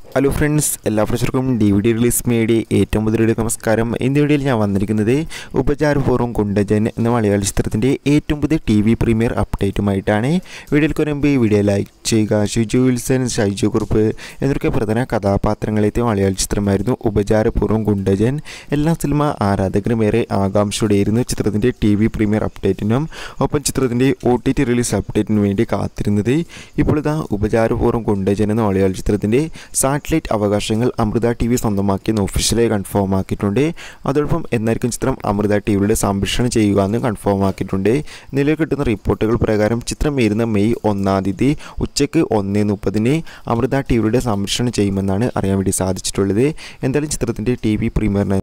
hello friends എല്ലാ ഫ്രണ്ട്സർക്കും D V D release മേടി ഏറ്റവും പുതിയ നമസ്കാരം ഇന്ന് വീഡിയോയിൽ ഞാൻ വന്നിരിക്കുന്നത് ഉപചാരപൂർവ്വം കുണ്ടജൻ എന്ന മലയാള ചിത്രത്തിൻ്റെ ഏറ്റവും പുതിയ ടി വി പ്രീമിയർ അപ്ഡേറ്റുമായിട്ടാണ് വീഡിയോയിൽ വരുമ്പോൾ ഈ വീഡിയോ ലൈക്ക് ചെയ്യുക ഷിജു വിൽസൺ ഷൈജു കുറുപ്പ് എന്നൊക്കെ പ്രധാന കഥാപാത്രങ്ങളെത്തിയ മലയാള ചിത്രമായിരുന്നു ഉപചാരപൂർവ്വം കുണ്ടജൻ എല്ലാ സിനിമ ആരാധകരും ഏറെ ആകാംക്ഷയോടെയായിരുന്നു ചിത്രത്തിൻ്റെ ടി വി പ്രീമിയർ അപ്ഡേറ്റിനും ഒപ്പം ചിത്രത്തിൻ്റെ ഒ ടി ടി റിലീസ് അപ്ഡേറ്റിനും വേണ്ടി കാത്തിരുന്നത് ഇപ്പോൾ ഇതാ ഉപചാരപൂർവ്വം കുണ്ടജൻ എന്ന മലയാള ചിത്രത്തിൻ്റെ സാറ്റലൈറ്റ് അവകാശങ്ങൾ അമൃത ടി വി സ്വന്തമാക്കിയെന്ന് ഒഫീഷ്യലായി കൺഫേം ആക്കിയിട്ടുണ്ട് അതോടൊപ്പം എന്നായിരിക്കും ചിത്രം അമൃത ടി വിയുടെ സംരക്ഷണം ചെയ്യുക എന്ന് കൺഫേം ആക്കിയിട്ടുണ്ട് നിലവിൽ കിട്ടുന്ന റിപ്പോർട്ടുകൾ പ്രകാരം ചിത്രം വരുന്ന മെയ് ഒന്നാം തീയതി ഉച്ചയ്ക്ക് ഒന്ന് മുപ്പതിന് അമൃത ടി വിയുടെ സംരക്ഷണം ചെയ്യുമെന്നാണ് അറിയാൻ വേണ്ടി സാധിച്ചിട്ടുള്ളത് എന്തായാലും ചിത്രത്തിൻ്റെ ടി വി പ്രീമിയറിന്